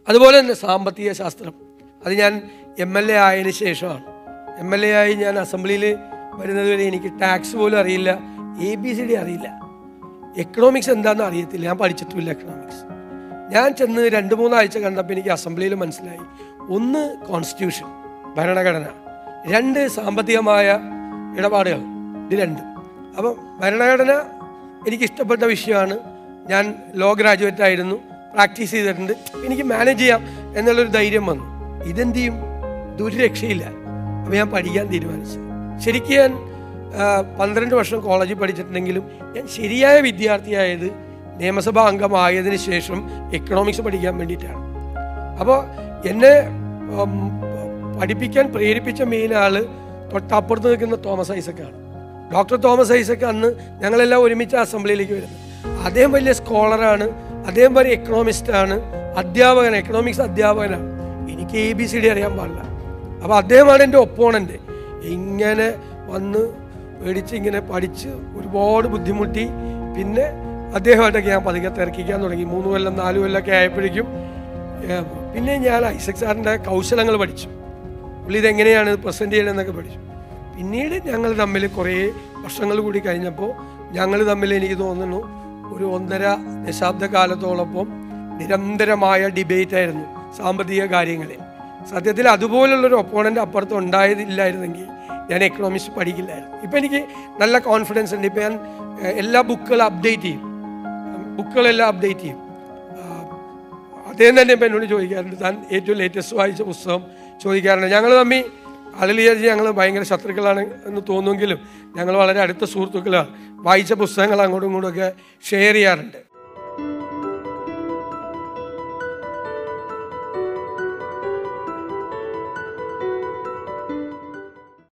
അതുപോലെ തന്നെ സാമ്പത്തിക ശാസ്ത്രം അത് ഞാൻ എം എൽ എ ആയതിനു ശേഷമാണ് എം എൽ എ ആയി ഞാൻ അസംബ്ലിയിൽ വരുന്നത് വരെ എനിക്ക് ടാക്സ് പോലും അറിയില്ല എ ബി സി ഡി അറിയില്ല എക്കണോമിക്സ് എന്താണെന്ന് അറിയത്തില്ല ഞാൻ പഠിച്ചിട്ടുമില്ല എക്കണോമിക്സ് ഞാൻ ചെന്ന് രണ്ട് മൂന്നാഴ്ച കണ്ടപ്പോൾ എനിക്ക് അസംബ്ലിയിൽ മനസ്സിലായി ഒന്ന് കോൺസ്റ്റിറ്റ്യൂഷൻ ഭരണഘടന രണ്ട് സാമ്പത്തികമായ ഇടപാടുകൾ ഇത് രണ്ടും അപ്പം ഭരണഘടന എനിക്ക് ഇഷ്ടപ്പെട്ട വിഷയമാണ് ഞാൻ ലോ ഗ്രാജുവേറ്റ് ആയിരുന്നു പ്രാക്ടീസ് ചെയ്തിട്ടുണ്ട് എനിക്ക് മാനേജ് ചെയ്യാം എന്നുള്ളൊരു ധൈര്യം വന്നു ഇതെന്ത് ചെയ്യും ഇതൊരു രക്ഷയില്ല അപ്പോൾ ഞാൻ പഠിക്കാൻ തീരുമാനിച്ചു ശരിക്കും ഞാൻ ആ, പന്ത്രണ്ട് വർഷം കോളേജിൽ പഠിച്ചിട്ടുണ്ടെങ്കിലും ഞാൻ ശരിയായ വിദ്യാർത്ഥിയായത് നിയമസഭാ അംഗമായതിനു ശേഷം എക്കണോമിക്സ് പഠിക്കാൻ വേണ്ടിയിട്ടാണ് അപ്പോൾ എന്നെ ഉം, പഠിപ്പിക്കാൻ പ്രേരിപ്പിച്ച മെയിൻ ആള് തൊട്ടപ്പുറത്ത് നിൽക്കുന്ന തോമസ് ഐസക്കാണ് ഡോക്ടർ തോമസ് ഐസക്ക് അന്ന് ഞങ്ങളെല്ലാം ഒരുമിച്ച് അസംബ്ലിയിലേക്ക് വരുന്നത് അദ്ദേഹം വലിയ സ്കോളറാണ് അദ്ദേഹം വലിയ എക്കണോമിസ്റ്റ് ആണ് അധ്യാപകൻ എക്കണോമിക്സ് അധ്യാപകനാണ് എനിക്ക് എ ബി സി ഡി അറിയാൻ പാടില്ല അപ്പോൾ അദ്ദേഹമാണ് എൻ്റെ ഒപ്പോണൻ്റ് ഇങ്ങനെ വന്ന് പേടിച്ച് ഇങ്ങനെ പഠിച്ച് ഒരുപാട് ബുദ്ധിമുട്ടി പിന്നെ അദ്ദേഹമായിട്ടൊക്കെ ഞാൻ പതുക്കെ തിരക്കിക്കാൻ തുടങ്ങി മൂന്ന് കൊല്ലം നാല് കൊല്ലമൊക്കെ ആയപ്പോഴേക്കും ഏഹ്, പിന്നെ ഞാൻ ഐസക് സാറിൻ്റെ കൗശലങ്ങൾ പഠിച്ചു പുള്ളി ഇതെങ്ങനെയാണ് പ്രസൻറ്റ് ചെയ്യണമെന്നൊക്കെ പഠിച്ചു പിന്നീട് ഞങ്ങൾ തമ്മിൽ കുറേ വർഷങ്ങൾ കൂടി കഴിഞ്ഞപ്പോൾ ഞങ്ങൾ തമ്മിൽ എനിക്ക് തോന്നുന്നു ഒരു ഒന്നര ദശാബ്ദ കാലത്തോളപ്പം നിരന്തരമായ ഡിബേറ്റ് ആയിരുന്നു സാമ്പത്തിക കാര്യങ്ങളിൽ സത്യത്തിൽ അതുപോലുള്ളൊരു ഒപ്പോണൻ്റ് അപ്പുറത്ത് ഉണ്ടായതില്ലായിരുന്നെങ്കിൽ ഞാൻ എക്കണോമിക്സ് പഠിക്കില്ലായിരുന്നു ഇപ്പം എനിക്ക് നല്ല കോൺഫിഡൻസ് ഉണ്ട് ഇപ്പം ഞാൻ ഏഹ്, എല്ലാ ബുക്കുകളും അപ്ഡേറ്റ് ചെയ്യും ബുക്കുകളെല്ലാം അപ്ഡേറ്റ് ചെയ്യും ആ, അദ്ദേഹം തന്നെ ഇപ്പം എന്നോട് ചോദിക്കാറുണ്ട് താൻ ഏറ്റവും ലേറ്റസ്റ്റ് വായിച്ച പുസ്തകം ചോദിക്കാറുണ്ട് ഞങ്ങൾ തമ്മിൽ ആളുകൾ വിചാരിച്ച് ഞങ്ങൾ ഭയങ്കര ശത്രുക്കളാണ് എന്ന് തോന്നുമെങ്കിലും ഞങ്ങൾ വളരെ അടുത്ത സുഹൃത്തുക്കളാണ് വായിച്ച പുസ്തകങ്ങൾ അങ്ങോട്ടും ഇങ്ങോട്ടും ഒക്കെ ഷെയർ ചെയ്യാറുണ്ട്